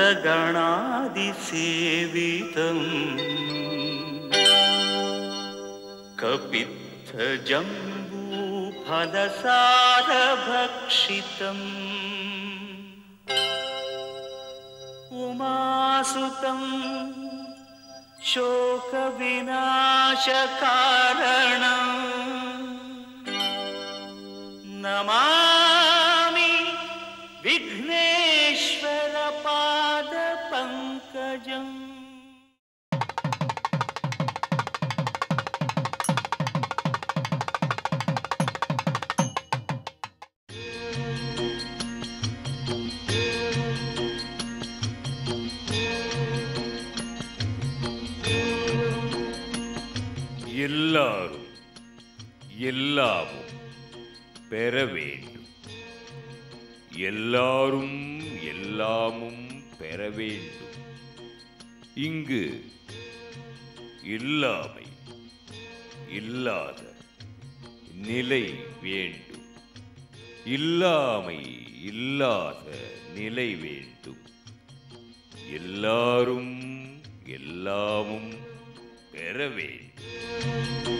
भूतगणादिसेवितम् कपित्थजम्बूफलसारभक्षितम् उमासुतं शोकविनाशकारणम् नमामि विघ्नेश्वरपादपङ्कजम् எல்லாரும் எல்லாமும் பெற வேண்டும் எல்லாரும் எல்லாமும் பெற வேண்டும் இங்கு இல்லாமை இல்லாத நிலை வேண்டும் இல்லாமை இல்லாத நிலை வேண்டும் எல்லாரும் எல்லாமும் பெற வேண்டும்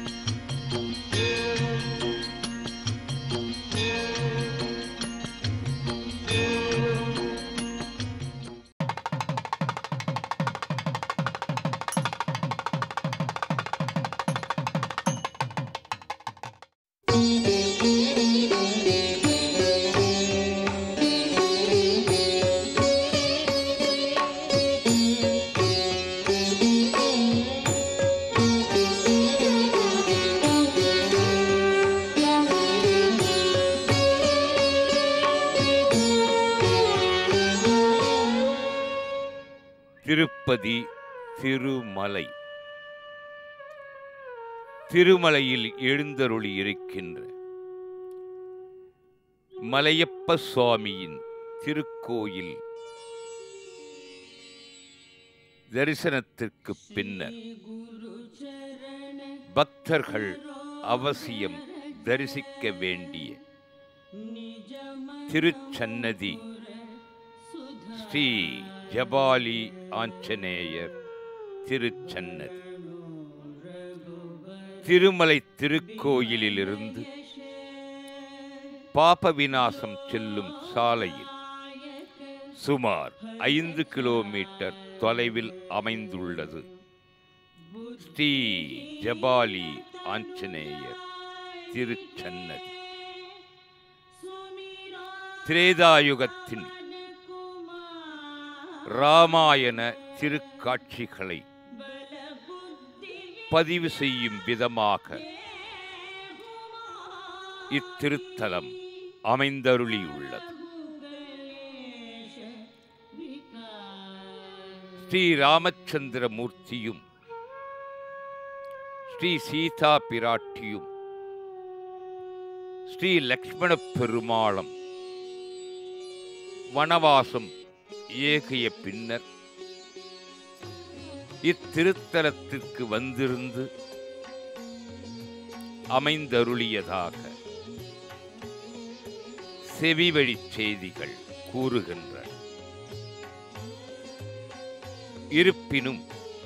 திருப்பதி திருமலை திருமலையில் எழுந்தருளி இருக்கின்ற மலையப்ப சுவாமியின் திருக்கோயில் தரிசனத்திற்கு பின்னர் பக்தர்கள் அவசியம் தரிசிக்க வேண்டிய திருச்சன்னதி ஸ்ரீ ஜபாலி ஆஞ்சநேயர் திருச்சன்னதி திருமலை திருக்கோயிலிலிருந்து பாப விநாசம் செல்லும் சாலையில் சுமார் ஐந்து கிலோமீட்டர் தொலைவில் அமைந்துள்ளது ஸ்ரீ ஜபாலி ஆஞ்சநேயர் திருச்சன்னதி திரேதாயுகத்தின் ராமாயண திருக்காட்சிகளை பதிவு செய்யும் விதமாக இத்திருத்தலம் அமைந்தருளியுள்ளது ஸ்ரீ ராமச்சந்திர மூர்த்தியும் ஸ்ரீ சீதா பிராட்டியும் ஸ்ரீ லக்ஷ்மண பெருமாளும் வனவாசம் ஏகிய பின்னர் இத்திருத்தலத்திற்கு வந்திருந்து அமைந்தருளியதாக செவிவழி செய்திகள் கூறுகின்றன இருப்பினும்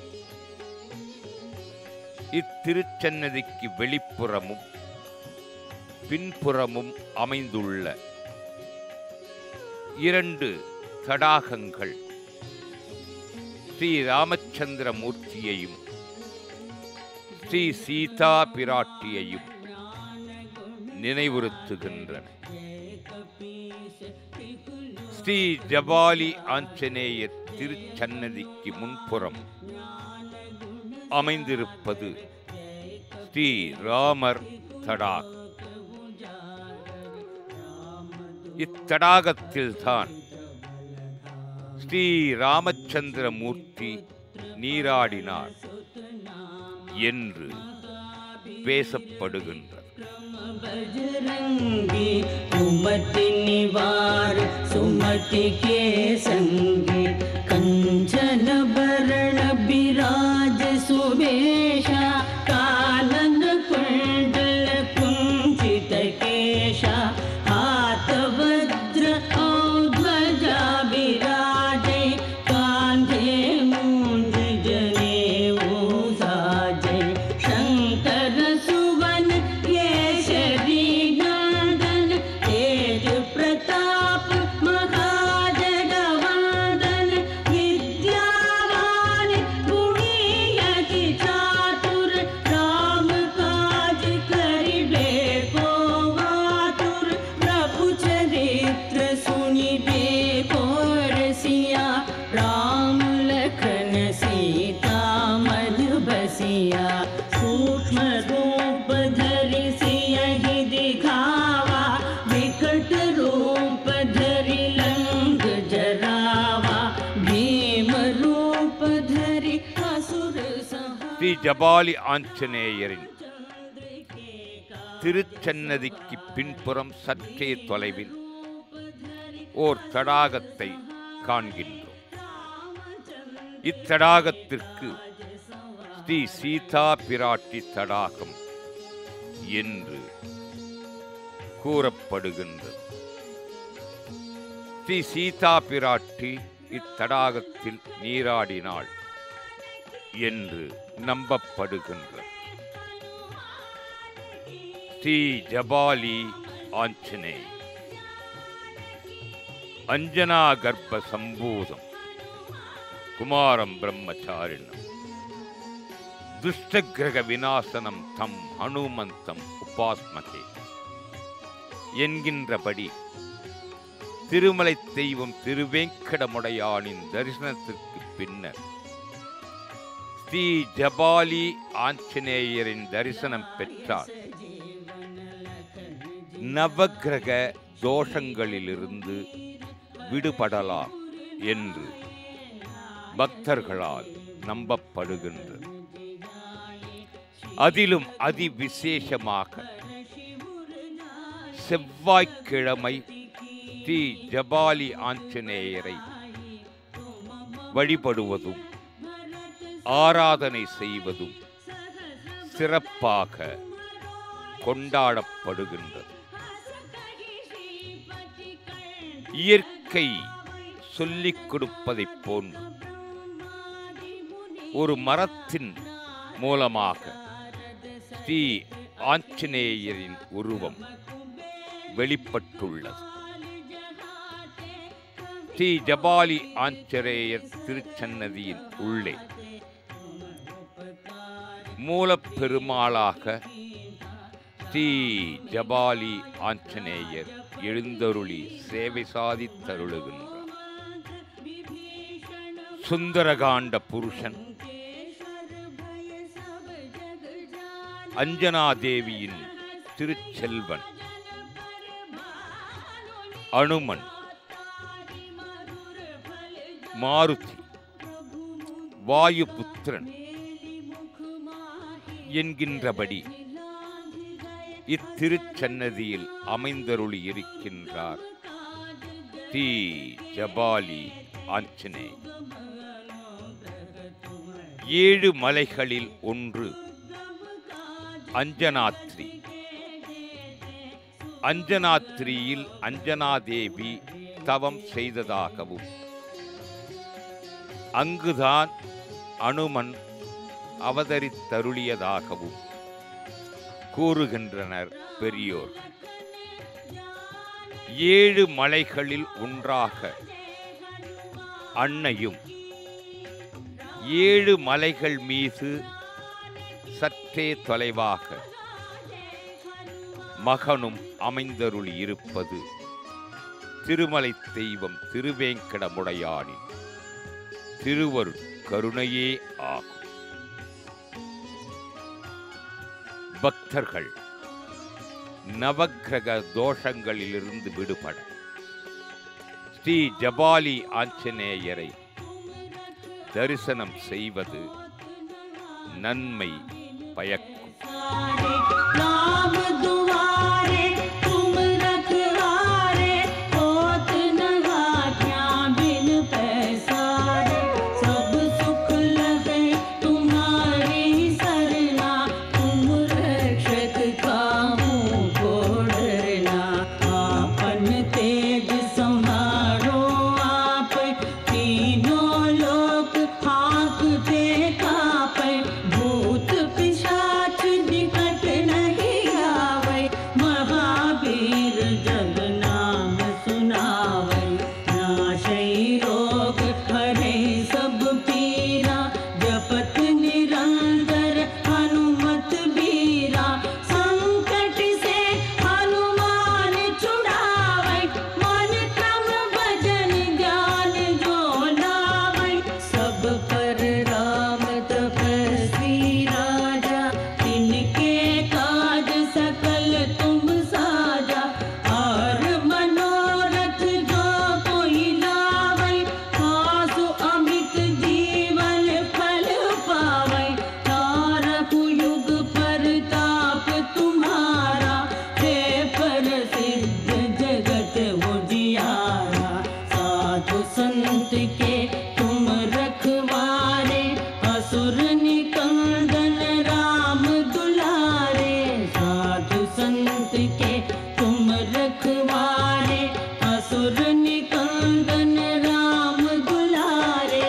இத்திருச்சன்னதிக்கு வெளிப்புறமும் பின்புறமும் அமைந்துள்ள இரண்டு தடாகங்கள் ஸ்ரீ ராமச்சந்திர மூர்த்தியையும் ஸ்ரீ சீதா பிராட்டியையும் நினைவுறுத்துகின்றன ஸ்ரீ ஜபாலி ஆஞ்சநேயர் திருச்சன்னதிக்கு முன்புறம் அமைந்திருப்பது ஸ்ரீ ராமர் தடாகம் இத்தடாகத்தில்தான் ஸ்ரீ ராமச்சந்திர மூர்த்தி நீராடினார் என்று பேசப்படுகின்றது बजरंगी कुमति निवार सुमति के संगी कंचन भरण विराज सुवेशा कानन कुंडल कुंचित केशा हाथ वज्र औ ध्वजा विराजे ஜபாலி ஆஞ்சநேயரின் திருச்சன்னதிக்கு பின்புறம் சற்றே தொலைவில் ஓர் தடாகத்தை காண்கின்றோம் இத்தடாகத்திற்கு ஸ்ரீ சீதா பிராட்டி தடாகம் என்று கூறப்படுகின்றது ஸ்ரீ சீதா பிராட்டி இத்தடாகத்தில் நீராடினாள் என்று நம்பப்படுகின்றது ஸ்ரீ ஜபாலி ஆஞ்சநேய் அஞ்சனா கர்ப்ப சம்பூதம் குமாரம் பிரம்மச்சாரிணம் துஷ்டகிரக விநாசனம் தம் ஹனுமந்தம் உபாஸ்மகே என்கின்றபடி திருமலை தெய்வம் திருவேங்கடமுடையானின் தரிசனத்திற்கு பின்னர் ஸ்ரீ ஜபாலி ஆஞ்சநேயரின் தரிசனம் பெற்றார் நவக்கிரக தோஷங்களிலிருந்து விடுபடலாம் என்று பக்தர்களால் நம்பப்படுகின்றது அதிலும் அதிவிசேஷமாக செவ்வாய்க்கிழமை ஸ்ரீ ஜபாலி ஆஞ்சநேயரை வழிபடுவதும் ஆராதனை செய்வதும் சிறப்பாக கொண்டாடப்படுகின்றது இயற்கை சொல்லிக் கொடுப்பதைப் போன்று ஒரு மரத்தின் மூலமாக ஸ்ரீ ஆஞ்சநேயரின் உருவம் வெளிப்பட்டுள்ளது ஸ்ரீ ஜபாலி ஆஞ்சநேயர் திருச்சன்னதியின் உள்ளே மூலப்பெருமாளாக ஸ்ரீ ஜபாலி ஆஞ்சநேயர் எழுந்தருளி சேவை சாதித்தருளுகின்றார் சுந்தரகாண்ட புருஷன் அஞ்சனாதேவியின் திருச்செல்வன் அனுமன் மாருதி வாயுபுத்திரன் என்கின்றபடி இத்திருச்சன்னதியில் அமைந்தருளி இருக்கின்றார் தி ஜபாலி ஆஞ்சனே ஏழு மலைகளில் ஒன்று அஞ்சனாத்ரி அஞ்சனாத்ரியில் அஞ்சனாதேவி தவம் செய்ததாகவும் அங்குதான் அனுமன் அவதரித்தருளியதாகவும் கூறுகின்றனர் பெரியோர் ஏழு மலைகளில் ஒன்றாக அன்னையும் ஏழு மலைகள் மீது சற்றே தொலைவாக மகனும் அமைந்தருளி இருப்பது திருமலை தெய்வம் திருவேங்கடமுடையானின் திருவருட் கருணையே ஆகும் பக்தர்கள் நவக்கிரக தோஷங்களிலிருந்து விடுபட ஸ்ரீ ஜபாலி ஆஞ்சநேயரை தரிசனம் செய்வது நன்மை பயக்கும் राम दुआरे तुम रखवारे होत न हाथिया बिन पैसारे सब सुख लगे तुम्हारी सरना तुम रक्षक काहू को डरना आपन तेज संभारो आप तीनों लोक हाकते कापे भूत पिशाच नंदन राम दुलारे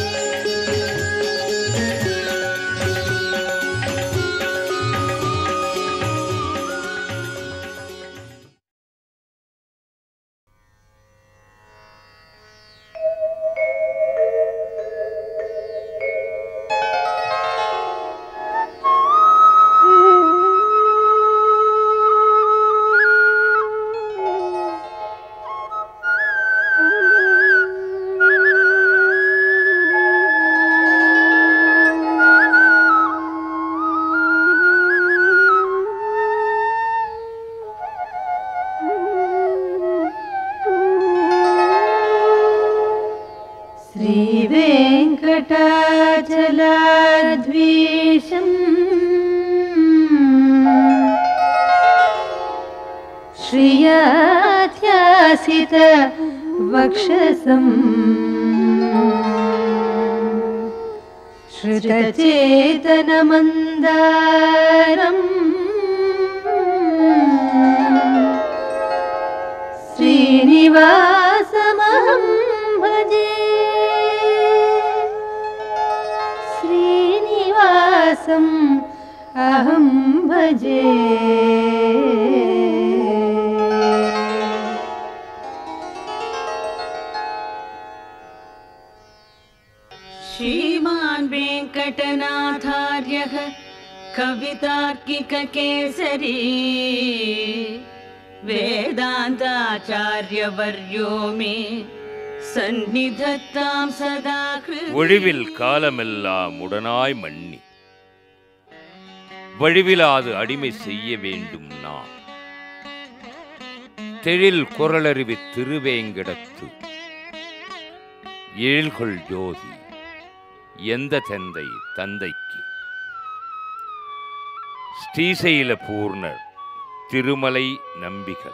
श्रीवेङ्कटाचलाद्वेषम् श्रियाध्यासित वक्षसम् श्रुतचेतनमन्दारम् श्रीनिवासमहं भजे श्रीनिवासम् अहं भजे श्रीमान् वेङ्कटनाथार्यः कवितार्किककेसरी वेदान्ताचार्यवर्यो मे सन्निधत्तां सदा कृ- ஒழிவில் காலமெல்லாம் உடனாய் மன்னி வழிவிலாது அடிமை செய்ய வேண்டும் நான் தெழில் குரலறிவி திருவேங்கடத்து ஏழ்கொள் ஜோதி எந்த தந்தை தந்தைக்கு ஸ்ரீசைல பூர்ணர் திருமலை நம்பிகள்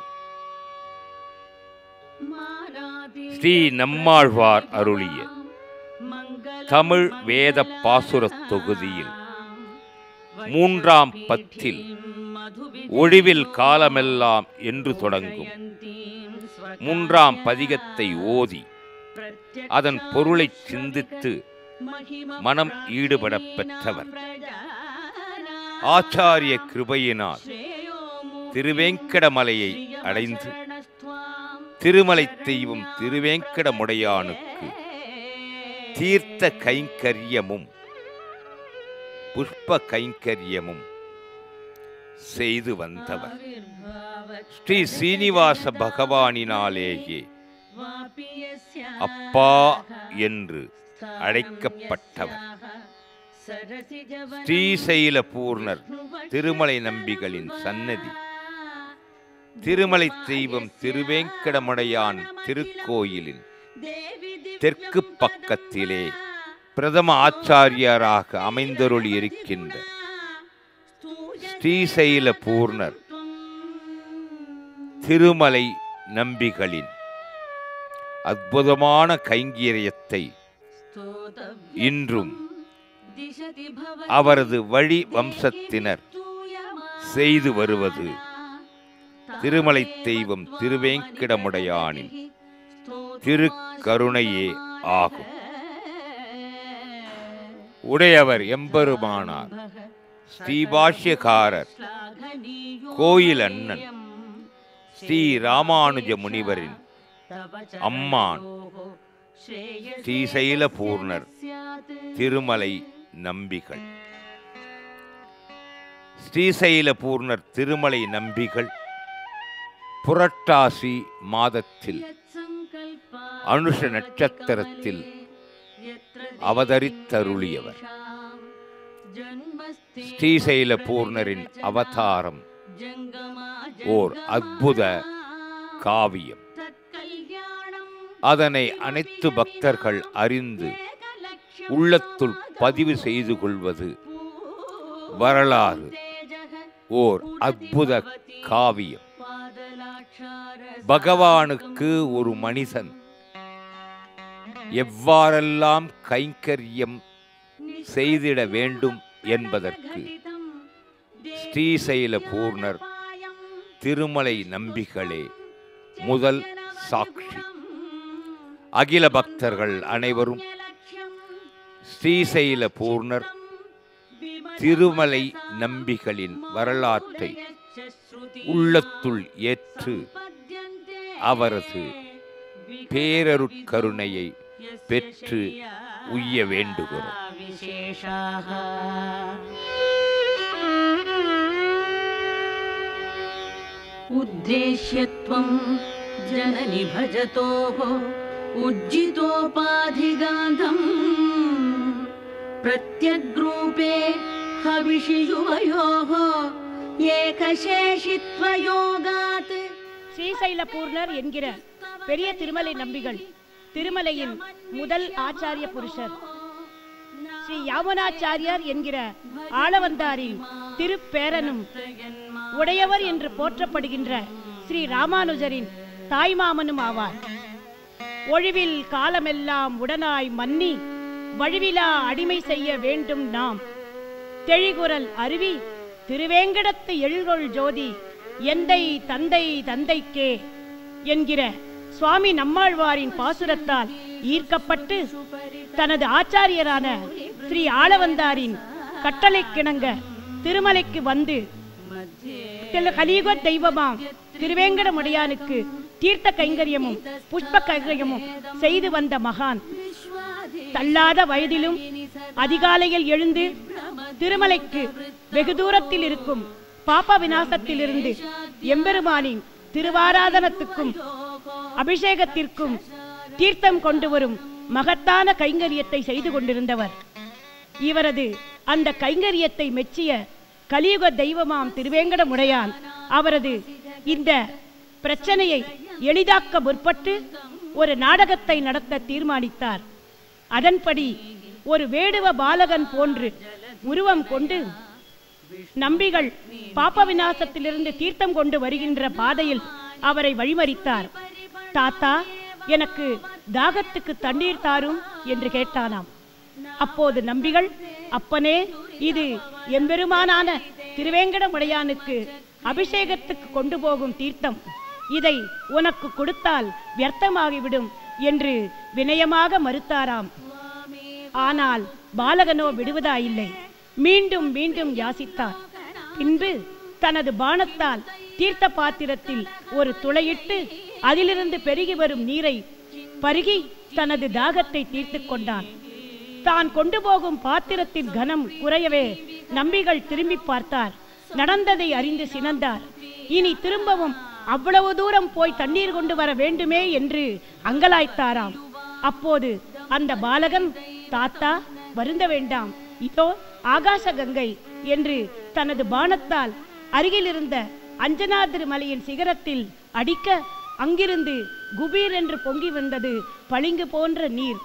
ஸ்ரீ நம்மாழ்வார் அருளிய தமிழ் வேத பாசுரத் தொகுதியில் மூன்றாம் பத்தில் ஒழிவில் காலமெல்லாம் என்று தொடங்கும் மூன்றாம் பதிகத்தை ஓதி அதன் பொருளைச் சிந்தித்து மனம் ஈடுபடப் பெற்றவர் ஆச்சாரிய கிருபையினால் திருவேங்கடமலையை அடைந்து திருமலை தெய்வம் திருவேங்கடமுடையானுக்கு தீர்த்த கைங்கரியமும் புஷ்ப கைங்கரியமும் செய்து வந்தவர் ஸ்ரீ சீனிவாச பகவானினாலேயே அப்பா என்று அழைக்கப்பட்டவர் ஸ்ரீசைல பூர்ணர் திருமலை நம்பிகளின் சன்னதி திருமலை தெய்வம் திருவேங்கடமுடையான் திருக்கோயிலின் தெற்கு பக்கத்திலே பிரதம ஆச்சாரியாராக அமைந்தருளி இருக்கின்ற ஸ்ரீசைல பூர்ணர் திருமலை நம்பிகளின் அற்புதமான கைங்கரியத்தை இன்றும் அவரது வழி வம்சத்தினர் செய்து வருவது திருமலை தெய்வம் திருவேங்கடமுடையானின் திருக்கருணையே ஆகும் உடையவர் எம்பெருமானார் ஸ்ரீபாஷ்யகாரர் கோயில் அண்ணன் ஸ்ரீ ராமானுஜ முனிவரின் அம்மான் ஸ்ரீசைல பூர்ணர் திருமலை நம்பிகள் ஸ்ரீசைல பூர்ணர் திருமலை நம்பிகள் புரட்டாசி மாதத்தில் அனுஷ நட்சத்திரத்தில் அவதரித்தருளியவர் ஸ்ரீசைல பூர்ணரின் அவதாரம் ஓர் அற்புத காவியம் அதனை அனைத்து பக்தர்கள் அறிந்து உள்ளத்துள் பதிவு செய்து கொள்வது வரலாறு ஓர் அற்புத காவியம் பகவானுக்கு ஒரு மனிதன் எவ்வாறெல்லாம் கைங்கரியம் செய்திட வேண்டும் என்பதற்கு ஸ்ரீசைல பூர்ணர் திருமலை நம்பிகளே முதல் சாட்சி அகில பக்தர்கள் அனைவரும் ஸ்ரீசைல பூர்ணர் திருமலை நம்பிகளின் வரலாற்றை உள்ளத்துள் ஏற்று அவரது பேரருட்கருணையை பெற்று உய்ய வேண்டுகிறோம் विशेषाः उद्देश्य त्वं जननि भजतोः उज्जितोपाधिगाधम् प्रत्यग्रूपे हविषि युवयोः एकशेषित्वयोगात् ஸ்ரீசைல பூர்ணர் என்கிற பெரிய திருமலை நம்பிகள் திருமலையின் முதல் ஆச்சாரிய புருஷர் ஸ்ரீ யாமனாச்சாரியார் என்கிற ஆளவந்தாரின் திருப்பேரனும் உடையவர் என்று போற்றப்படுகின்ற ஸ்ரீ ராமானுஜரின் தாய்மாமனும் ஆவார் ஒழிவில் காலமெல்லாம் உடனாய் மன்னி வழுவிலா அடிமை செய்ய வேண்டும் நாம் தெழிகுரல் அருவி திருவேங்கடத்து எழில்கொள் ஜோதி எந்தை தந்தை தந்தைக்கே என்கிற சுவாமி நம்மாழ்வாரின் பாசுரத்தால் ஈர்க்கப்பட்டு தனது ஆச்சாரியரான ஸ்ரீ ஆளவந்தாரின் கட்டளைக்கிணங்க திருமலைக்கு வந்து திரு கலியுக தெய்வமாம் திருவேங்கடமுடையானுக்கு தீர்த்த கைங்கரியமும் புஷ்ப கைங்கரியமும் செய்து வந்த மகான் தள்ளாத வயதிலும் அதிகாலையில் எழுந்து திருமலைக்கு வெகு தூரத்தில் இருக்கும் பாப்ப விநாசத்திலிருந்து எம்பெருமானின் திருவாராதனத்துக்கும் அபிஷேகத்திற்கும் தீர்த்தம் கொண்டு வரும் மகத்தான கைங்கரியத்தை செய்து கொண்டிருந்தவர் இவரது அந்த கைங்கரியத்தை மெச்சிய கலியுக தெய்வமாம் திருவேங்கடமுடையான் அவரது இந்த பிரச்சனையை எளிதாக்க முற்பட்டு ஒரு நாடகத்தை நடத்த தீர்மானித்தார் அதன்படி ஒரு வேடுவ பாலகன் போன்று உருவம் கொண்டு நம்பிகள் பாப்ப விநாசத்திலிருந்து தீர்த்தம் கொண்டு வருகின்ற பாதையில் அவரை வழிமறித்தார் தாத்தா எனக்கு தாகத்துக்கு தண்ணீர் தாரும் என்று கேட்டானாம் அப்போது நம்பிகள் அப்பனே இது எம்பெருமானான திருவேங்கடமுடையானுக்கு அபிஷேகத்துக்கு கொண்டு போகும் தீர்த்தம் இதை உனக்கு கொடுத்தால் வியர்த்தமாகிவிடும் என்று வினயமாக மறுத்தாராம் ஆனால் பாலகனோ விடுவதாயில்லை மீண்டும் மீண்டும் யாசித்தார் பின்பு தனது பானத்தால் தீர்த்த பாத்திரத்தில் ஒரு துளையிட்டு அதிலிருந்து பெருகி வரும் நீரை பருகி தனது தாகத்தை தீர்த்துக் கொண்டான் தான் கொண்டு போகும் பாத்திரத்தின் கனம் குறையவே நம்பிகள் திரும்பி பார்த்தார் நடந்ததை அறிந்து சினந்தார் இனி திரும்பவும் அவ்வளவு தூரம் போய் தண்ணீர் கொண்டு வர வேண்டுமே என்று அங்கலாய்த்தாராம் அப்போது அந்த பாலகன் தாத்தா வருந்த வேண்டாம் இதோ ஆகாச கங்கை என்று தனது பானத்தால் அருகிலிருந்த அஞ்சனாதிரி மலையின் சிகரத்தில் அடிக்க அங்கிருந்து குபீர் என்று பொங்கி வந்தது பளிங்கு போன்ற நீர்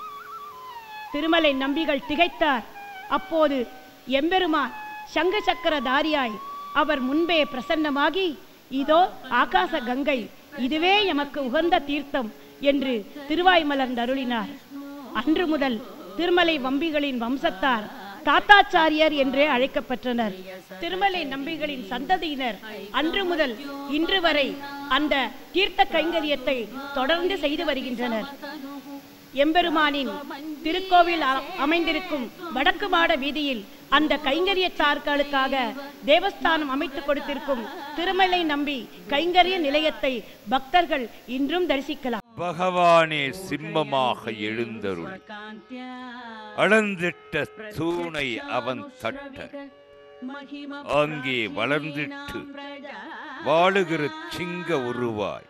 திருமலை நம்பிகள் திகைத்தார் அப்போது எம்பெருமான் சங்க சக்கரதாரியாய் அவர் முன்பே பிரசன்னமாகி இதோ ஆகாச கங்கை இதுவே எமக்கு உகந்த தீர்த்தம் என்று திருவாய் மலர்ந்தருளினார் அன்று முதல் திருமலை வம்பிகளின் வம்சத்தார் தாத்தாச்சாரியர் என்றே அழைக்கப்பட்டனர் திருமலை நம்பிகளின் சந்ததியினர் அன்று முதல் இன்று வரை அந்த தீர்த்த கைங்கரியத்தை தொடர்ந்து செய்து வருகின்றனர் எம்பெருமானின் திருக்கோவில் அ- அமைந்திருக்கும் வடக்கு மாட வீதியில் அந்த கைங்கரியத்தார்களுக்காக தேவஸ்தானம் அமைத்துக் கொடுத்திருக்கும் திருமலை நம்பி கைங்கரிய நிலையத்தை பக்தர்கள் இன்றும் தரிசிக்கலாம் பகவானே சிம்மமாக எழுந்தருள் அளந்திட்ட தூணை அவன் தட்ட அங்கே வளர்ந்திட்டு வாழுகிற சிங்க உருவாய்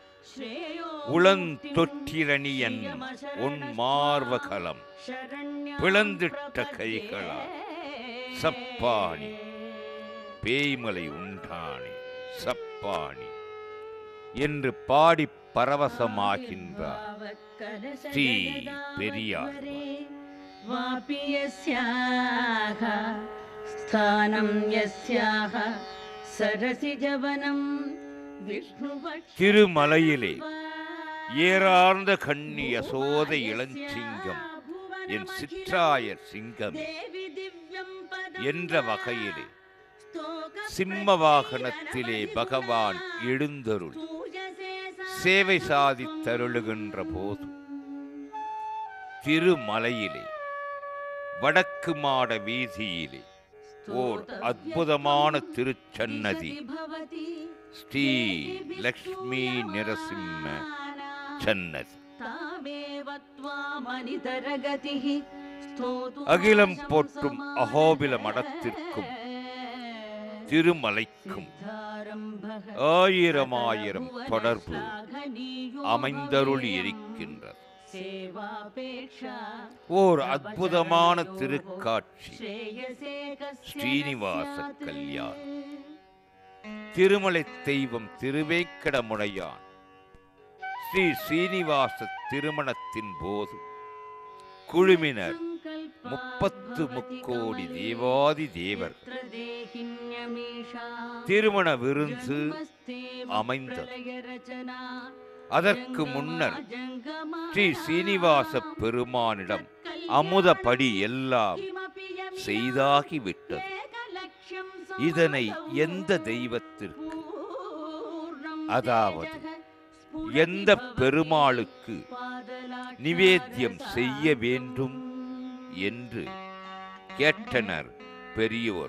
உளந்தொற்றிரணியன் உன் மார்வகலம் பிளந்திட்ட கைகளால் சப்பாணி பேய்மலை உண்டானே சப்பாணி என்று பாடி பரவசமாகின்றார் ஸ்ரீ பெரியார் वापि यस्याः स्थानं यस्याः सरसिजवनं विष्णुवक्ष திருமலையிலே ஏறார்ந்த கண்ணி யசோத இளஞ்சிங்கம் என் சிற்றாயர் சிங்கமே देवि दिव्यं पदं என்ற வகையிலே स्तोकं சிம்ம வாகனத்திலே பகவான் எழுந்தருள் पूजसे सा சேவை சாதித்தருளுகின்ற போது திருமலையிலே வடக்கு மாட வீதியிலே ஓர் அற்புதமான திருச்சன்னதி ஸ்ரீ லக்ஷ்மி நரசிம்ம சன்னதி அகிலம் போற்றும் அகோபில மடத்திற்கும் திருமலைக்கும் ஆயிரம் ஆயிரம் தொடர்பு அமைந்தருளி இருக்கின்றது ஓர் அற்புதமான திருக்காட்சி ஸ்ரீனிவாச கல்யாணம் திருமலை தெய்வம் திருவேக்கடமுடையான் ஸ்ரீ ஸ்ரீனிவாச திருமணத்தின் போது குழுமினர் முப்பத்து முக்கோடி தேவாதி தேவர் திருமண விருந்து அமைந்தது அதற்கு முன்னர் ஸ்ரீ சீனிவாச பெருமானிடம் அமுதப்படி எல்லாம் செய்தாகிவிட்டது இதனை எந்த தெய்வத்திற்கு அதாவது எந்த பெருமாளுக்கு நிவேத்தியம் செய்ய வேண்டும் என்று கேட்டனர் பெரியோர்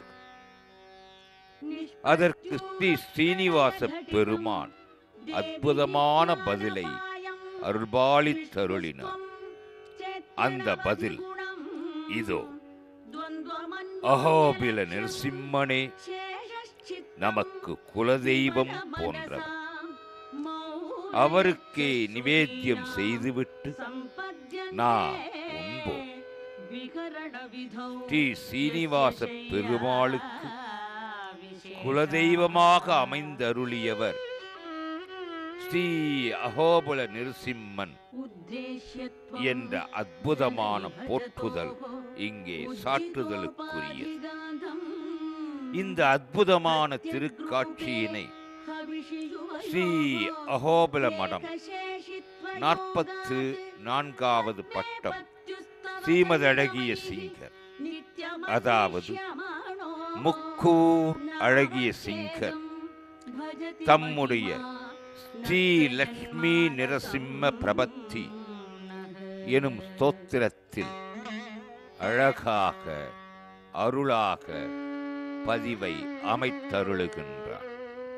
அதற்கு ஸ்ரீ ஸ்ரீனிவாச பெருமான் அற்புதமான பதிலை அருள்பாலித்தருளினார் அந்த பதில் இதோ அகோபில நரசிம்மனே நமக்கு குலதெய்வம் போன்றவர் அவருக்கே நிவேத்தியம் செய்துவிட்டு நான் உண்போம் ஸ்ரீ சீனிவாச பெருமாளுக்கு குலதெய்வமாக அமைந்தருளியவர் ஸ்ரீ அகோபல நிருசிம்மன் என்ற அற்புதமான போற்றுதல் இங்கே சாற்றுதலுக்குரியது இந்த அற்புதமான திருக்காட்சியினை ஸ்ரீ அகோபல மடம் நாற்பத்து நான்காவது பட்டம் ஸ்ரீமதழகிய சிங்கர் அதாவது முக்கூர் அழகிய சிங்கர் தம்முடைய ஸ்ரீ லக்ஷ்மி நிரசிம்ம பிரபத்தி எனும் ஸ்தோத்திரத்தில் அழகாக அருளாக பதிவை அமைத்தருளுகின்றார்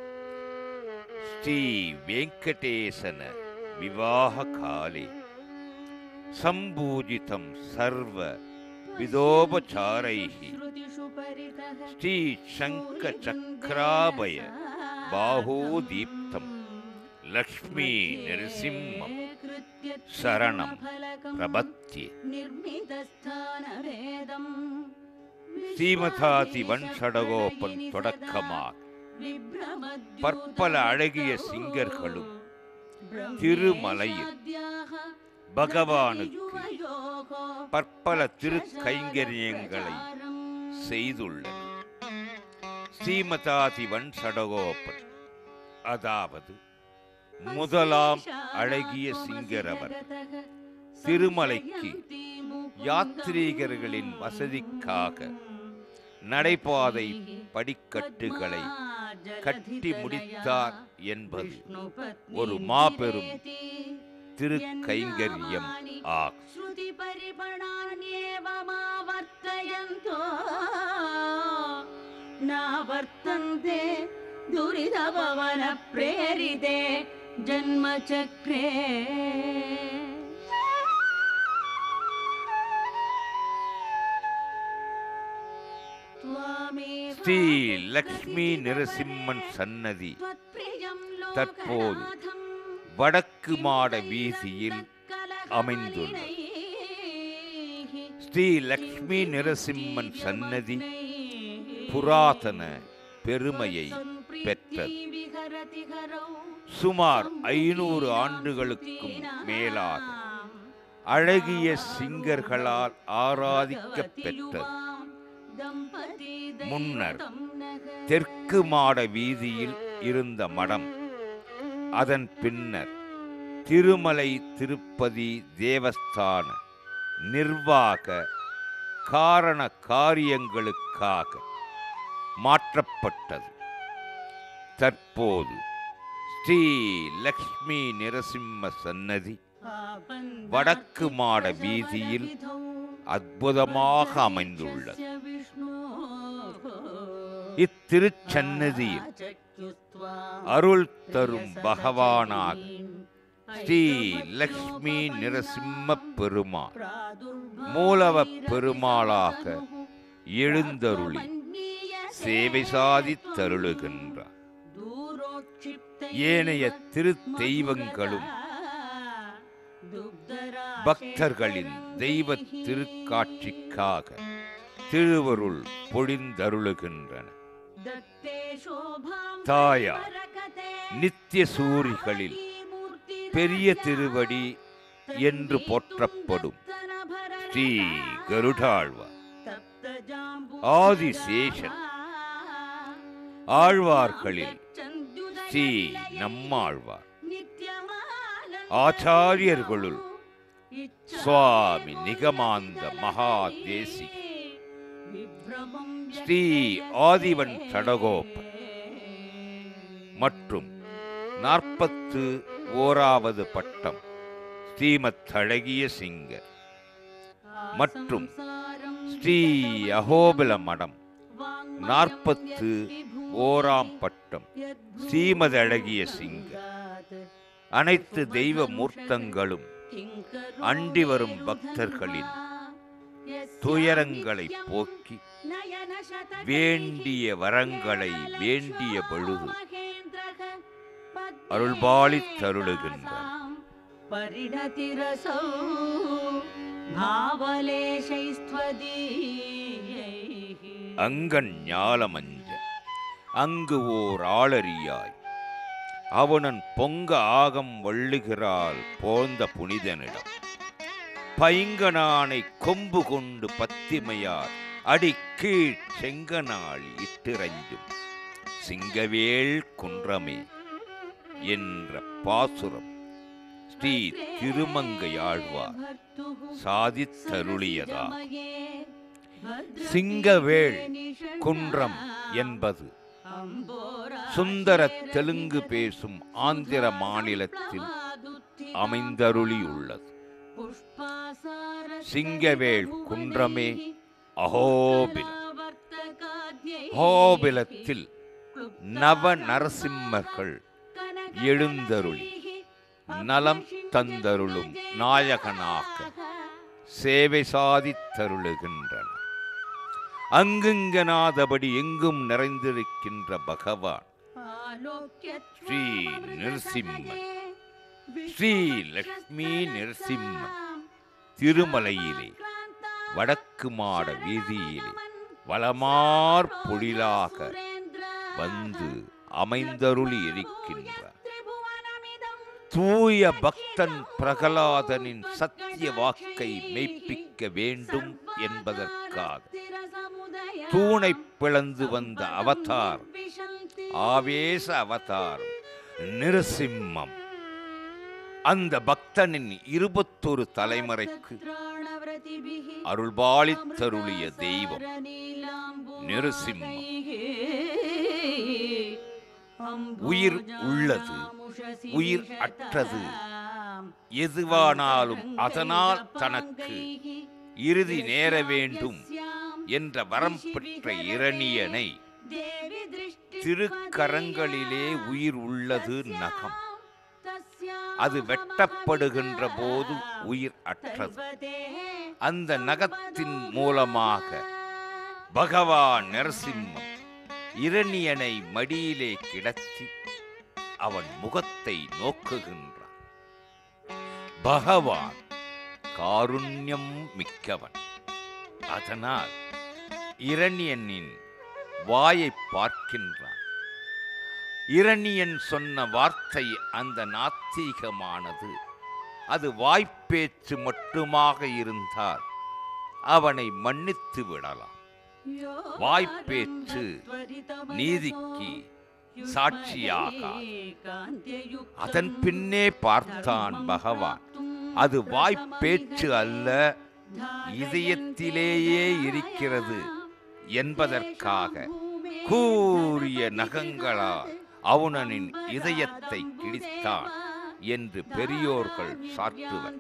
ஸ்ரீ வெங்கடேசன விவாக காலே சம்பூஜிதம் சர்வ விதோபச்சாரைஹி ஸ்ரீ சங்க சக்கராபய பாகோதீப்தம் லக்ஷ்மீ நரசிம்மம் சரணம் பிரபத்தி ஸ்ரீமதாதி வன்சடகோபன் தொடக்கமாக பற்பல அழகிய சிங்கர்களும் திருமலையில் பகவானுக்கு பற்பல திருக்கைங்கரியங்களை செய்துள்ளனர் ஸ்ரீமதாதி வன்சடகோபன் அதாவது முதலாம் அழகிய சிங்கரவர் திருமலைக்கு யாத்ரீகர்களின் வசதிக்காக நடைபாதை படிக்கட்டுகளை கட்டி முடித்தார் என்பது ஒரு மாபெரும் திருக்கைங்கரியம் ஆகும் श्रुतिपरिपणान्येवमावर्तयन्तो नावर्तन्ते दुरितपवनप्रेरिते जन्मचक्रे त्वामेव ஸ்ரீ லக்ஷ்மி நரசிம்மன் சன்னதி தற்போது வடக்கு மாட வீதியில் அமைந்துள்ளது ஸ்ரீ லக்ஷ்மி நரசிம்மன் சன்னதி புராதன பெருமையை பெற்றது சுமார் ஐநூறு ஆண்டுகளுக்கும் மேலாக அழகிய சிங்கர்களால் ஆராதிக்கப் பெற்றது முன்னர் தெற்கு மாட வீதியில் இருந்த மடம் அதன் பின்னர் திருமலை திருப்பதி தேவஸ்தான நிர்வாக காரண காரியங்களுக்காக மாற்றப்பட்டது தற்போது ஸ்ரீ லக்ஷ்மி நரசிம்ம சன்னதி வடக்கு மாட வீதியில் அற்புதமாக அமைந்துள்ளது இத்திருச்சன்னதியில் அருள் தரும் பகவானாக ஸ்ரீ லக்ஷ்மி நிரசிம்ம பெருமாள் மூலவ பெருமாளாக எழுந்தருளி சேவை சாதித்தருளுகின்றார் ஏனைய திரு தெய்வங்களும் பக்தர்களின் தெய்வ திருக்காட்சிக்காக திருவருள் பொழிந்தருளுகின்றன தாயார் நித்திய சூரிகளில் பெரிய திருவடி என்று போற்றப்படும் ஸ்ரீ கருடாழ்வார் ஆதிசேஷன் ஆழ்வார்களில் ஸ்ரீ நம்மாழ்வார் ஆச்சாரியர்களுள் சுவாமி நிகமாந்த மகாதேசி ஸ்ரீ ஆதிவன் சடகோபன் மற்றும் நாற்பத்து ஓராவது பட்டம் ஸ்ரீமத் அழகிய சிங்கர் மற்றும் ஸ்ரீ அகோபில மடம் நாற்பத்து ஓராம் பட்டம் ஸ்ரீமத் அழகிய சிங்கர் அனைத்து தெய்வ மூர்த்தங்களும் அண்டி வரும் பக்தர்களின் துயரங்களை போக்கி வேண்டிய வரங்களை வேண்டிய பொழுது அருள்பாலித் தருளுகின்றார் परिणतिरसौ भावलेशैस्त्वदीयैः அங்கன் ஞாலமஞ்ச அங்கு ஓர் ஆளறியாய் அவனன் பொங்க ஆகம் வள்ளுகிறாள் போந்த புனிதனிடம் பைங்கனானை கொம்பு கொண்டு பத்திமையார் அடி கீழ் செங்கனாள் இட்டிரஞ்சும் சிங்கவேள் குன்றமே என்ற பாசுரம் ஸ்ரீ திருமங்கையாழ்வார் சாதித்தருளியதா சிங்கவேள் குன்றம் என்பது சுந்தர தெலுங்கு பேசும் ஆந்திர மாநிலத்தில் அமைந்தருளியுள்ளது சிங்கவேள் குன்றமே அகோபிலம் அகோபிலத்தில் நவ நரசிம்மர்கள் எழுந்தருளி நலம் தந்தருளும் நாயகனாக சேவை சாதித்தருளுகின்றனர் அங்குங்கனாதபடி எங்கும் நிறைந்திருக்கின்ற பகவான் ஸ்ரீ நிருசிம்மன் ஸ்ரீ லக்ஷ்மி நிருசிம்மன் திருமலையிலே வடக்கு மாட வீதியிலே வளமார் பொழிலாக வந்து அமைந்தருளி இருக்கின்றார் தூய பக்தன் பிரகலாதனின் சத்திய வாக்கை மெய்ப்பிக்க வேண்டும் என்பதற்காக தூணை பிளந்து வந்த அவதார் ஆவேச அவதாரம் நிருசிம்மம் அந்த பக்தனின் இருபத்தொரு தலைமுறைக்கு அருள்பாலித்தருளிய தெய்வம் நிருசிம்மம் உயிர் உள்ளது உயிர் அற்றது எதுவானாலும் அதனால் தனக்கு இறுதி நேர வேண்டும் என்ற வரம் பெற்ற இரணியனை திருக்கரங்களிலே உயிர் உள்ளது நகம் அது வெட்டப்படுகின்ற போது உயிர் அற்றது அந்த நகத்தின் மூலமாக பகவான் நரசிம்மம் இரணியனை மடியிலே கிடத்தி அவன் முகத்தை நோக்குகின்றான் பகவான் காருண்யம் மிக்கவன் அதனால் இரணியனின் வாயை பார்க்கின்றான் இரணியன் சொன்ன வார்த்தை அந்த நாத்திகமானது அது வாய்ப்பேச்சு மட்டுமாக இருந்தால் அவனை மன்னித்து விடலாம் வாய்ப்பேச்சு நீதிக்கு சாட்சியாக அதன் பின்னே பார்த்தான் பகவான் அது வாய்ப்பேச்சு அல்ல இதயத்திலேயே இருக்கிறது என்பதற்காக கூறிய நகங்களால் அவுணனின் இதயத்தை கிழித்தான் என்று பெரியோர்கள் சாற்றுவர்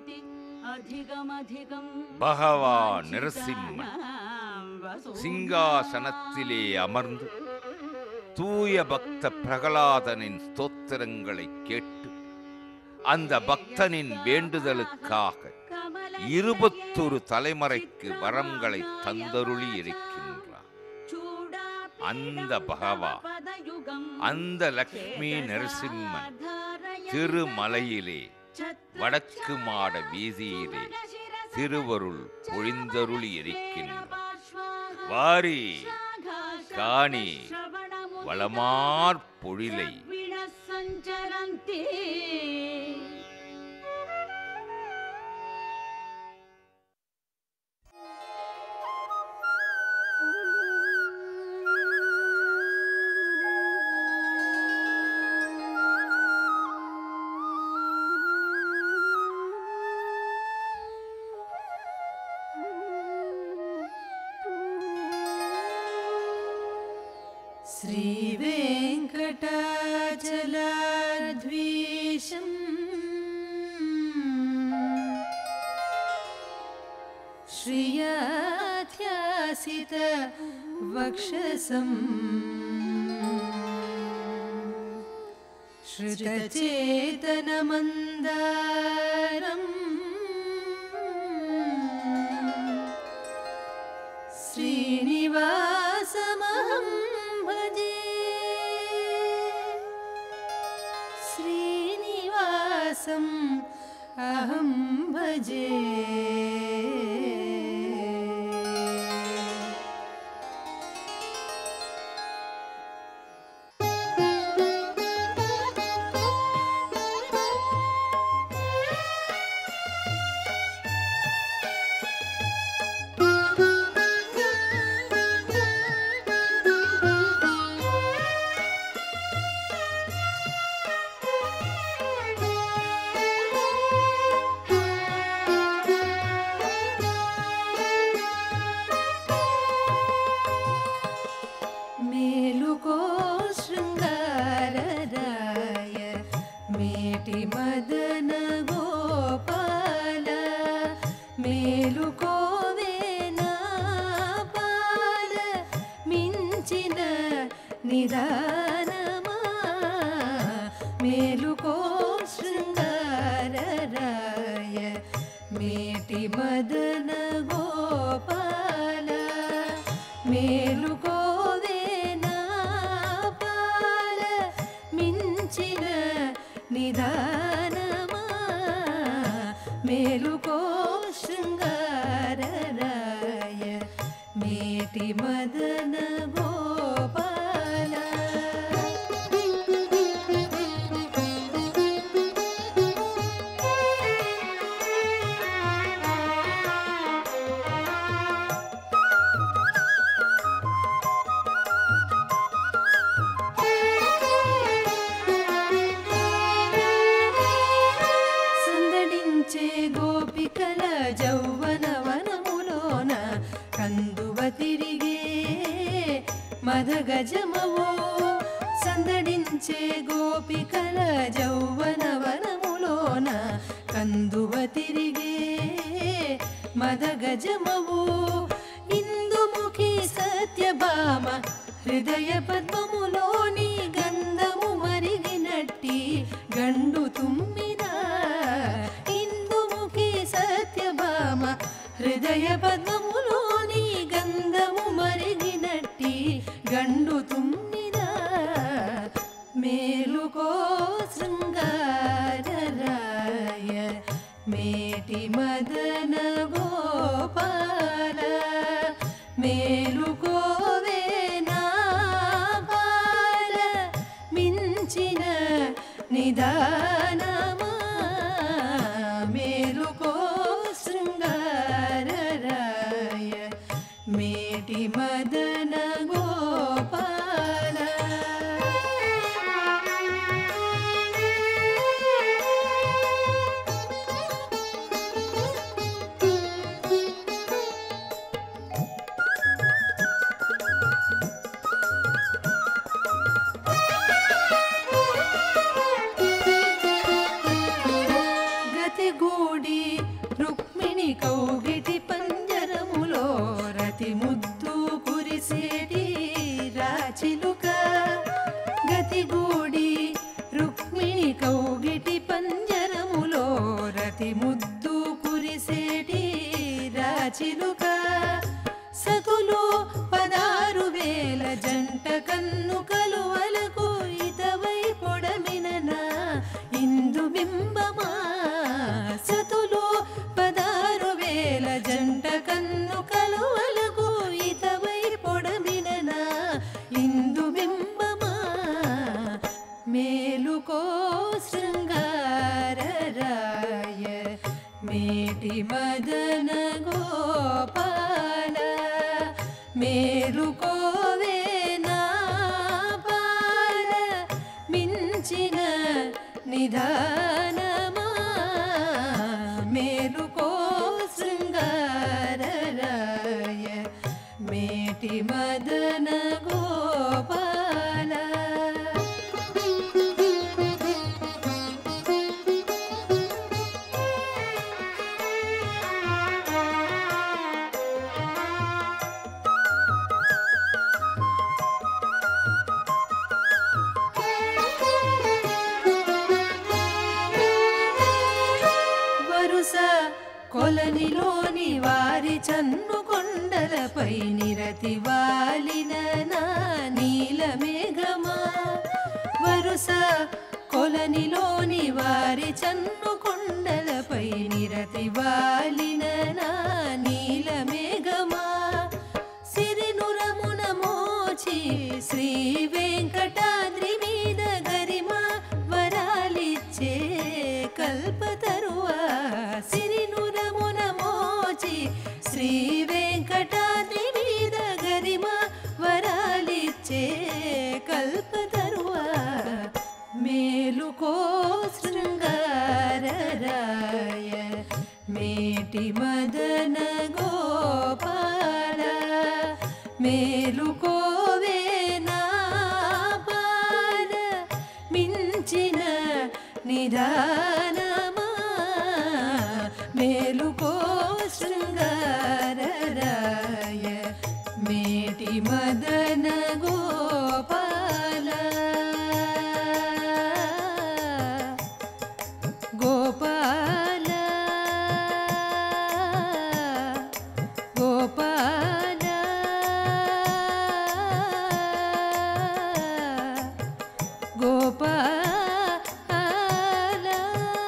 பகவான் நரசிம்மன் சிங்காசனத்திலே அமர்ந்து தூய பக்த பிரகலாதனின் ஸ்தோத்திரங்களை கேட்டு அந்த பக்தனின் வேண்டுதலுக்காக இருபத்தொரு தலைமுறைக்கு வரங்களை தந்தருளி இருக்கின்றார் அந்த பகவான் அந்த லக்ஷ்மி நரசிம்மன் திருமலையிலே வடக்கு மாட வீதியிலே திருவருள் பொழிந்தருளி இருக்கின்றார் வாரி காணி வளமார் பொழிலை சஞ்சரந்தே श्रीवेङ्कटाचलाद्वेषम् श्रियाध्यासित वक्षसम् श्रुतचेतनमन्दारम् श्रीनिवासमहं भजे श्रीनिवासम् अहं भजे ಮೇಲುಕೋ ಶೃಂಗಾರರಾಯ ಮೇಟಿ ಮದನ ಗೋಪಾಲ ಮೇಲುಕೋವೇನ ಪಾಲ ಮಿಂಚಿನ ನಿಧಾನಮ ಮೇಲುಕೋ ಶೃಂಗಾರರಾಯ ಮೇಟಿ ಮದನ ಗೋಪಾಲ ಮೇಲುಕೋವೇನ ಪಾಲ ಮಿಂಚಿನ ನಿಧಾನಮ ಮೇಲುಕೋ ಶೃಂಗಾರರಾಯ ಮೇಟಿ ಮದನ ಗೋಪಾಲ సందడించే గోపికల జౌవన వనములోన కందువ తిరిగే మద గజమవో సందడించే గోపికల జౌవన వనములోన కందువ తిరిగే మద గజమవో ఇందుముఖి సత్యభామ హృదయ పద్మములోని గంధము మరిగినట్టి గండు తుమ్మిన ఇందుముఖి సత్యభామ హృదయ పద్మములోని గంధము మరిగినట్టి గండు తుమ్మిన మేలుకో శృంగారరాయ మేటి మదన గోపాల మేలుకోవే నా బాల మించిన నిదానమా మేలుకో శృంగారరాయ మేటి మదన గోపాల చిలుక సతులు పదారు వేల జంట కన్ను కలువలకు ఇతవై పొడమినన ఇందు బింబమా సతులు పదారు వేల జంట కన్ను కలువలకు ఇతవై పొడమినన ఇందు బింబమా మేలుకో శృంగారరాయ మేటి మదన గోపాల మేలుకోవే నా బాల మించిన నిదానమా మేలుకో శృంగారరాయ మేటి మదన గోపాల వరుస కొలనిలోని వారి చన్ను కొండలపై నిరతి వాలిన నా నీల మేఘమా వరుస కొలనిలోని వారి చన్ను కొండలపై నిరతి వాలిన నా నీల మేఘమా సిరినురమున మోచి శ్రీ వెంకటాద్రి మీద గరిమ వరాలిచ్చే కల్పతరువా సిరినురమున మోచి శ్రీ వెంకటాద్రి మీద గరిమ వరాలిచ్చే కల్పతరువా మేలుకో శృంగారరాయ మేటి మదన గోపాల మేలుకోవే నా బాల మించిన నిదానమా మేలుకో శృంగారరాయ మేటి మదన గోపాల గోపాల గోపాల గోపాల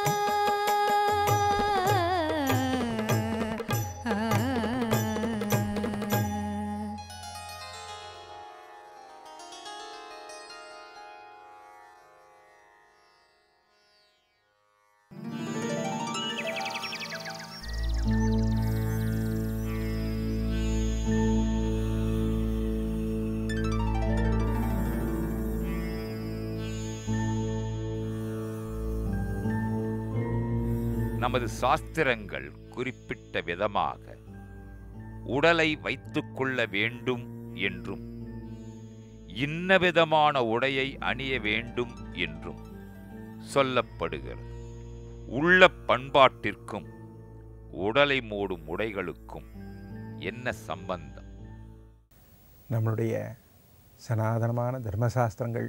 நமது சாஸ்திரங்கள் குறிப்பிட்ட விதமாக உடலை வைத்துக் கொள்ள வேண்டும் என்றும் இன்னவிதமான உடையை அணிய வேண்டும் என்றும் சொல்லப்படுகிறது உள்ள பண்பாட்டிற்கும் உடலை மூடும் உடைகளுக்கும் என்ன சம்பந்தம் நம்மளுடைய சனாதனமான தர்மசாஸ்திரங்கள்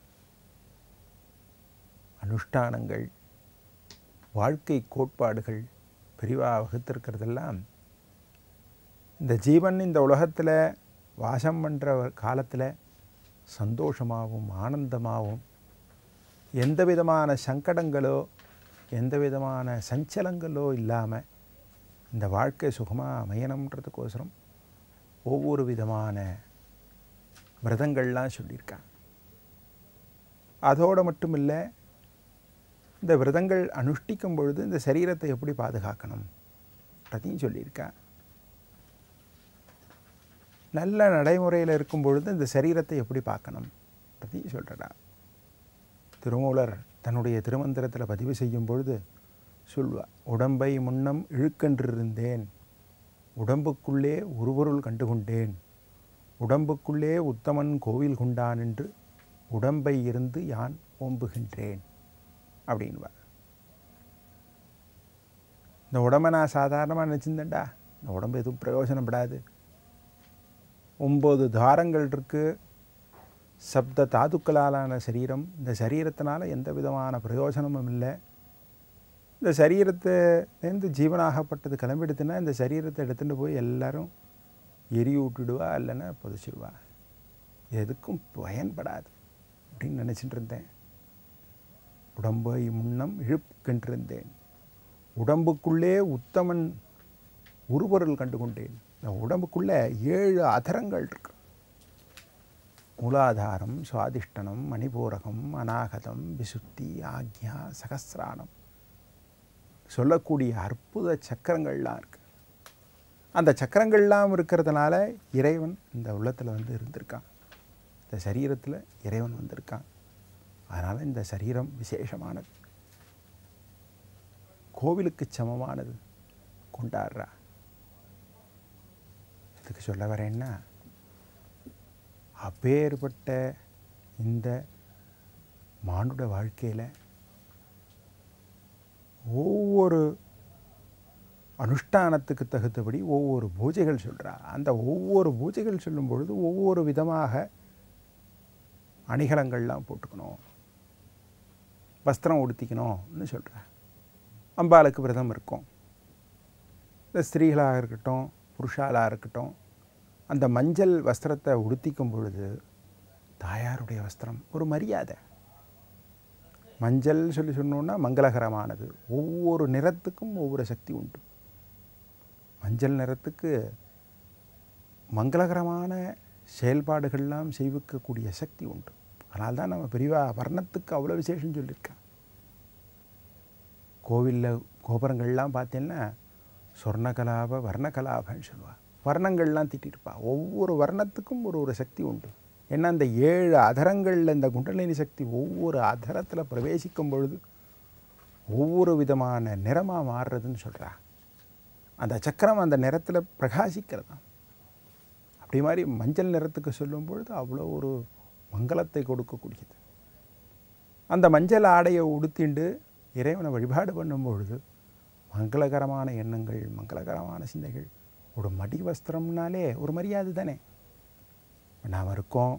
அனுஷ்டானங்கள் வாழ்க்கை கோட்பாடுகள் பெரிவாக வகுத்திருக்கிறதெல்லாம் இந்த ஜீவன் இந்த உலகத்தில் வாசம் பண்ணுற காலத்தில் சந்தோஷமாகவும் ஆனந்தமாகவும் எந்த விதமான சங்கடங்களோ எந்த விதமான சஞ்சலங்களோ இல்லாமல் இந்த வாழ்க்கை சுகமாக அமையணுன்றதுக்கோசரம் ஒவ்வொரு விதமான விரதங்கள்லாம் சொல்லியிருக்காங்க அதோடு மட்டும் இல்லை இந்த விரதங்கள் அனுஷ்டிக்கும் பொழுது இந்த சரீரத்தை எப்படி பாதுகாக்கணும் அதையும் சொல்லியிருக்கா நல்ல நடைமுறையில் இருக்கும் பொழுது இந்த சரீரத்தை எப்படி பார்க்கணும் அதையும் சொல்கிறா திருமூலர் தன்னுடைய திருமந்திரத்தில் பதிவு செய்யும் பொழுது சொல்வா உடம்பை முன்னம் இழுக்கென்றிருந்தேன் உடம்புக்குள்ளே ஒருபொருள் கண்டுகொண்டேன் உடம்புக்குள்ளே உத்தமன் கோவில் கொண்டான் என்று உடம்பை இருந்து யான் ஓம்புகின்றேன் அப்படின்வார் இந்த உடம்பை நான் சாதாரணமாக நினச்சிருந்தேன்டா இந்த உடம்பு எதுவும் பிரயோஜனப்படாது ஒம்பது தாரங்கள் இருக்குது சப்த தாதுக்களாலான சரீரம் இந்த சரீரத்தினால எந்த விதமான பிரயோஜனமும் இல்லை இந்த சரீரத்தைலேருந்து ஜீவனாகப்பட்டது கிளம்பிடுதுன்னா இந்த சரீரத்தை எடுத்துகிட்டு போய் எல்லாரும் எரி விட்டுடுவா இல்லைன்னா புதைச்சிடுவா எதுக்கும் பயன்படாது அப்படின்னு நினச்சிட்டு இருந்தேன் உடம்பை முன்னம் இழுப்புக்கின்றிருந்தேன் உடம்புக்குள்ளே உத்தமன் உருபொருள் கண்டு கொண்டேன் இந்த உடம்புக்குள்ளே ஏழு அதரங்கள் இருக்கு மூலாதாரம் சுவாதிஷ்டனம் மணிபூரகம் அநாகதம் விசுத்தி ஆக்ஞா சகசிரானம் சொல்லக்கூடிய அற்புத சக்கரங்கள்லாம் இருக்கு அந்த சக்கரங்கள்லாம் இருக்கிறதுனால இறைவன் இந்த உள்ளத்தில் வந்து இருந்திருக்கான் இந்த சரீரத்தில் இறைவன் வந்திருக்கான் அதனால் இந்த சரீரம் விசேஷமானது கோவிலுக்கு சமமானது கொண்டாடுறா இதுக்கு சொல்ல வரேன்னா அப்பேற்பட்ட இந்த மானுட வாழ்க்கையில் ஒவ்வொரு அனுஷ்டானத்துக்கு தகுந்தபடி ஒவ்வொரு பூஜைகள் சொல்கிறா அந்த ஒவ்வொரு பூஜைகள் சொல்லும் பொழுது ஒவ்வொரு விதமாக அணிகலங்கள்லாம் போட்டுக்கணும் வஸ்திரம் உடுத்திக்கணும்னு சொல்கிறா அம்பாளுக்கு விரதம் இருக்கும் இந்த ஸ்திரீகளாக இருக்கட்டும் புருஷாலாக இருக்கட்டும் அந்த மஞ்சள் வஸ்திரத்தை உடுத்திக்கும் பொழுது தாயாருடைய வஸ்திரம் ஒரு மரியாதை மஞ்சள் சொல்லி சொன்னோன்னா மங்களகரமானது ஒவ்வொரு நிறத்துக்கும் ஒவ்வொரு சக்தி உண்டு மஞ்சள் நிறத்துக்கு மங்களகரமான செயல்பாடுகள்லாம் செய்விக்கக்கூடிய சக்தி உண்டு அதனால தான் நம்ம பெரியவா வர்ணத்துக்கு அவ்வளோ விசேஷம் சொல்லியிருக்கேன் கோவிலில் கோபுரங்கள்லாம் பார்த்தீங்கன்னா சொர்ணகலாப வர்ணகலாபன்னு சொல்லுவாள் வர்ணங்கள்லாம் திட்டிருப்பா ஒவ்வொரு வர்ணத்துக்கும் ஒரு ஒரு சக்தி உண்டு ஏன்னா அந்த ஏழு அதரங்களில் இந்த குண்டலினி சக்தி ஒவ்வொரு அதரத்தில் பிரவேசிக்கும் பொழுது ஒவ்வொரு விதமான நிறமாக மாறுறதுன்னு சொல்கிறா அந்த சக்கரம் அந்த நிறத்தில் பிரகாசிக்கிறதாம் அப்படி மாதிரி மஞ்சள் நிறத்துக்கு சொல்லும் பொழுது அவ்வளோ ஒரு மங்களத்தை கொடுக்கக்கூடியது அந்த மஞ்சள் ஆடையை உடுத்திண்டு இறைவனை வழிபாடு பண்ணும் பொழுது மங்களகரமான எண்ணங்கள் மங்களகரமான சிந்தைகள் ஒரு மடி வஸ்திரம்னாலே ஒரு மரியாதை தானே நாம் இருக்கோம்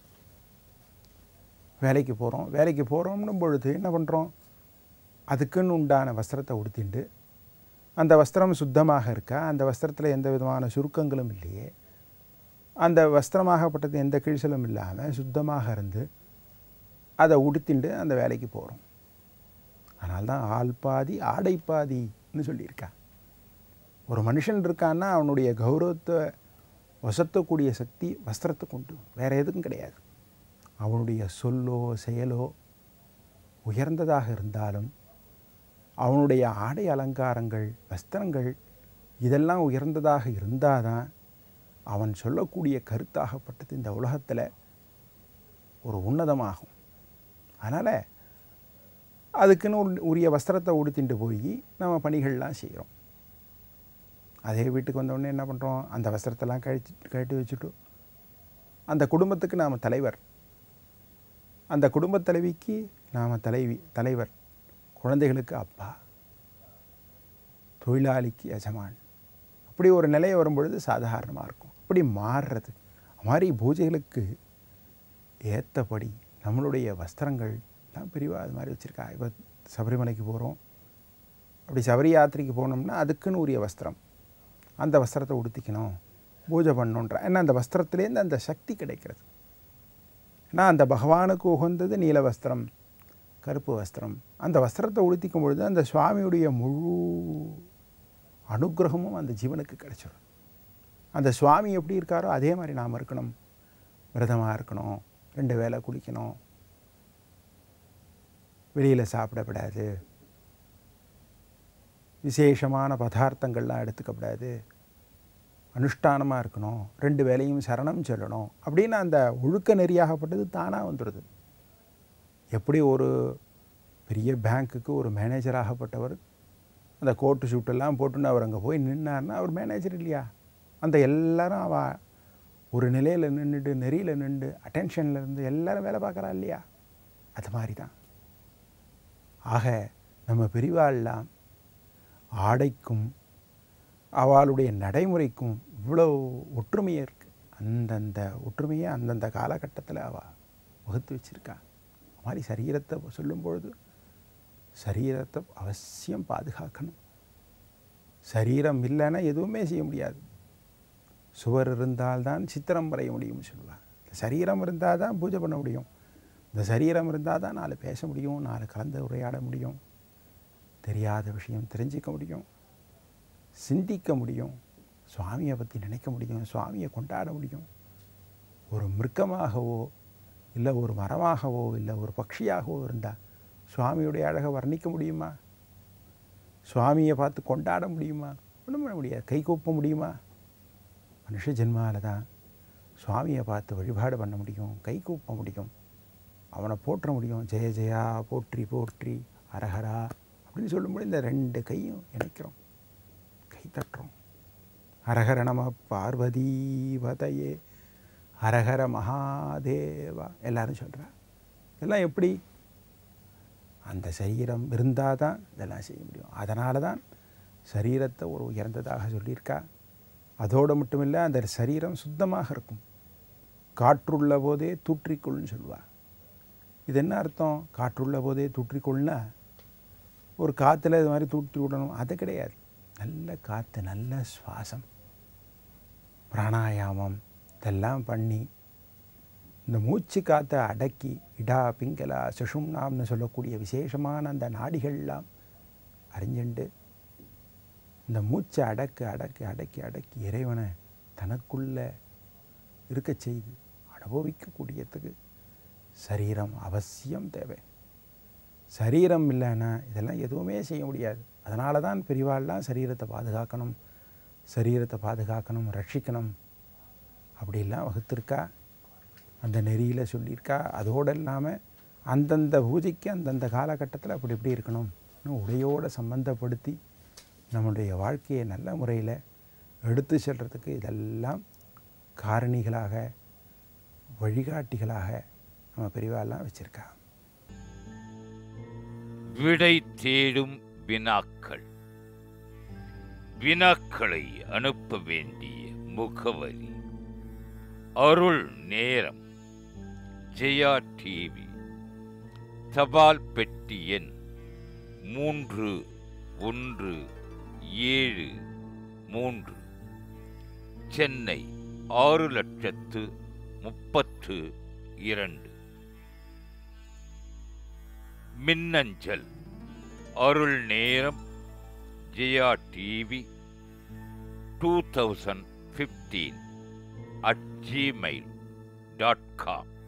வேலைக்கு போகிறோம் வேலைக்கு போகிறோம்னும் பொழுது என்ன பண்ணுறோம் அதுக்குன்னு உண்டான வஸ்திரத்தை உடுத்திண்டு அந்த வஸ்திரம் சுத்தமாக இருக்கா அந்த வஸ்திரத்தில் எந்த விதமான சுருக்கங்களும் இல்லையே அந்த வஸ்திரமாகப்பட்டது எந்த கிழிசலும் இல்லாமல் சுத்தமாக இருந்து அதை உடுத்திண்டு அந்த வேலைக்கு போகிறோம் அதனால தான் ஆள் பாதி ஆடை பாதின்னு சொல்லியிருக்கா ஒரு மனுஷன் இருக்கான்னா அவனுடைய கௌரவத்தை வசத்தக்கூடிய சக்தி வஸ்திரத்துக்கு உண்டு வேறு எதுக்கும் கிடையாது அவனுடைய சொல்லோ செயலோ உயர்ந்ததாக இருந்தாலும் அவனுடைய ஆடை அலங்காரங்கள் வஸ்திரங்கள் இதெல்லாம் உயர்ந்ததாக இருந்தால் தான் அவன் சொல்லக்கூடிய கருத்தாகப்பட்டது இந்த உலகத்தில் ஒரு உன்னதமாகும் அதனால் அதுக்குன்னு ஒரு- உரிய வஸ்திரத்தை உடுத்திட்டு போய் நம்ம பணிகள்லாம் செய்கிறோம் அதே வீட்டுக்கு வந்தோடனே என்ன பண்ணுறோம் அந்த வஸ்திரத்தெல்லாம் கழிச்சு கழட்டி வச்சுட்டு அந்த குடும்பத்துக்கு நாம் தலைவர் அந்த குடும்பத் தலைவிக்கு நாம் தலைவி தலைவர் குழந்தைகளுக்கு அப்பா தொழிலாளிக்கு எஜமான் அப்படி ஒரு நிலை வரும்பொழுது சாதாரணமாக இருக்கும் அப்படி மாறுறது மாதிரி பூஜைகளுக்கு ஏற்றபடி நம்மளுடைய வஸ்திரங்கள் தான் பெரியவா அது மாதிரி வச்சுருக்கா இப்போ சபரிமலைக்கு போகிறோம் அப்படி சபரி யாத்திரைக்கு போனோம்னா அதுக்குன்னு உரிய வஸ்திரம் அந்த வஸ்திரத்தை உடுத்திக்கணும் பூஜை பண்ணணுன்ற ஏன்னா அந்த வஸ்திரத்துலேருந்து அந்த சக்தி கிடைக்கிறது ஏன்னா அந்த பகவானுக்கு உகந்தது நீல வஸ்திரம் கருப்பு வஸ்திரம் அந்த வஸ்திரத்தை உடுத்திக்கும் பொழுது அந்த சுவாமியுடைய முழு அனுக்கிரகமும் அந்த ஜீவனுக்கு கிடைச்சிடும் அந்த சுவாமி எப்படி இருக்காரோ அதே மாதிரி நாம் இருக்கணும் விரதமாக இருக்கணும் ரெண்டு வேளை குளிக்கணும் வெளியில் சாப்பிடக்கூடாது விசேஷமான பதார்த்தங்கள்லாம் எடுத்துக்கப்படாது அனுஷ்டானமாக இருக்கணும் ரெண்டு வேலையும் சரணம் சொல்லணும் அப்படின்னு அந்த ஒழுக்க நெறியாகப்பட்டது தானாக வந்துடுது எப்படி ஒரு பெரிய பேங்க்குக்கு ஒரு மேனேஜராகப்பட்டவர் அந்த கோட்டு ஷூட்டெல்லாம் போட்டுன்னு அவர் அங்கே போய் நின்னார்னா அவர் மேனேஜர் இல்லையா அந்த எல்லாரும் அவ ஒரு நிலையில் நின்றுட்டு நெறியில் நின்று அட்டென்ஷனில் இருந்து எல்லாரும் வேலை பார்க்குறா இல்லையா அது மாதிரி தான் ஆக நம்ம பெரிவாள்லாம் ஆடைக்கும் அவளுடைய நடைமுறைக்கும் இவ்வளோ ஒற்றுமையாக இருக்குது அந்தந்த ஒற்றுமையை அந்தந்த காலகட்டத்தில் அவள் வகுத்து வச்சுருக்கா அது மாதிரி சரீரத்தை சொல்லும் பொழுது சரீரத்தை அவசியம் பாதுகாக்கணும் சரீரம் இல்லைன்னா எதுவுமே செய்ய முடியாது சுவர் இருந்தால்தான் சித்திரம் வரைய முடியும்னு சொல்லுவாங்க இந்த சரீரம் இருந்தால் தான் பூஜை பண்ண முடியும் இந்த சரீரம் இருந்தால் தான் நாலு பேச முடியும் நாலு கலந்து உரையாட முடியும் தெரியாத விஷயம் தெரிஞ்சிக்க முடியும் சிந்திக்க முடியும் சுவாமியை பற்றி நினைக்க முடியும் சுவாமியை கொண்டாட முடியும் ஒரு மிருக்கமாகவோ இல்லை ஒரு மரமாகவோ இல்லை ஒரு பட்சியாகவோ இருந்தால் சுவாமியுடைய அழகை வர்ணிக்க முடியுமா சுவாமியை பார்த்து கொண்டாட முடியுமா ஒன்றும் பண்ண முடியாது கை கூப்ப முடியுமா மனுஷ ஜென்மாவில் தான் சுவாமியை பார்த்து வழிபாடு பண்ண முடியும் கை கூப்ப முடியும் அவனை போற்ற முடியும் ஜெய ஜெயா போற்றி போற்றி அரஹரா அப்படின்னு சொல்லும்போது இந்த ரெண்டு கையும் இணைக்கிறோம் கை தட்டுறோம் ஹரஹர நம பார்வதி பதையே ஹரஹர மகாதேவா எல்லாரும் சொல்கிறா இதெல்லாம் எப்படி அந்த சரீரம் இருந்தால் தான் இதெல்லாம் செய்ய முடியும் அதனால தான் சரீரத்தை ஒரு உயர்ந்ததாக சொல்லியிருக்கா அதோடு மட்டும் இல்லை அந்த சரீரம் சுத்தமாக இருக்கும் காற்றுள்ள போதே தூற்றிக்கொள்னு சொல்லுவா இது என்ன அர்த்தம் காற்றுள்ள போதே தூற்றிக்கொள்னா ஒரு காற்றுல இது மாதிரி தூற்றி விடணும் அது கிடையாது நல்ல காற்று நல்ல சுவாசம் பிராணாயாமம் இதெல்லாம் பண்ணி இந்த மூச்சு காற்றை அடக்கி இடா பிங்களா சுஷும்னாம்னு சொல்லக்கூடிய விசேஷமான அந்த நாடிகள்லாம் அறிஞ்சுண்டு இந்த மூச்சை அடக்க அடக்கி அடக்கி அடக்கி இறைவனை தனக்குள்ள இருக்கச் செய்து அனுபவிக்கக்கூடியதுக்கு சரீரம் அவசியம் தேவை சரீரம் இல்லைன்னா இதெல்லாம் எதுவுமே செய்ய முடியாது அதனால தான் பெரியவாள்லாம் சரீரத்தை பாதுகாக்கணும் சரீரத்தை பாதுகாக்கணும் ரட்சிக்கணும் அப்படிலாம் வகுத்திருக்கா அந்த நெறியில் சொல்லியிருக்கா அதோடு இல்லாமல் அந்தந்த பூஜைக்கு அந்தந்த காலகட்டத்தில் அப்படி இப்படி இருக்கணும் உடையோடு சம்பந்தப்படுத்தி நம்முடைய வாழ்க்கையை நல்ல முறையில் எடுத்து செல்றதுக்கு இதெல்லாம் காரணிகளாக வழிகாட்டிகளாக நம்ம பெரியவாள்லாம் வச்சுருக்கா விடை தேடும் வினாக்கள் வினாக்களை அனுப்ப வேண்டிய முகவரி அருள் நேரம் ஜெயா டிவி தபால் பெட்டி எண் மூன்று ஒன்று ஏழு மூன்று சென்னை ஆறு லட்சத்து முப்பத்து இரண்டு மின்னஞ்சல் Arul Neram Jaya TV two thousand fifteen at Gmail dot com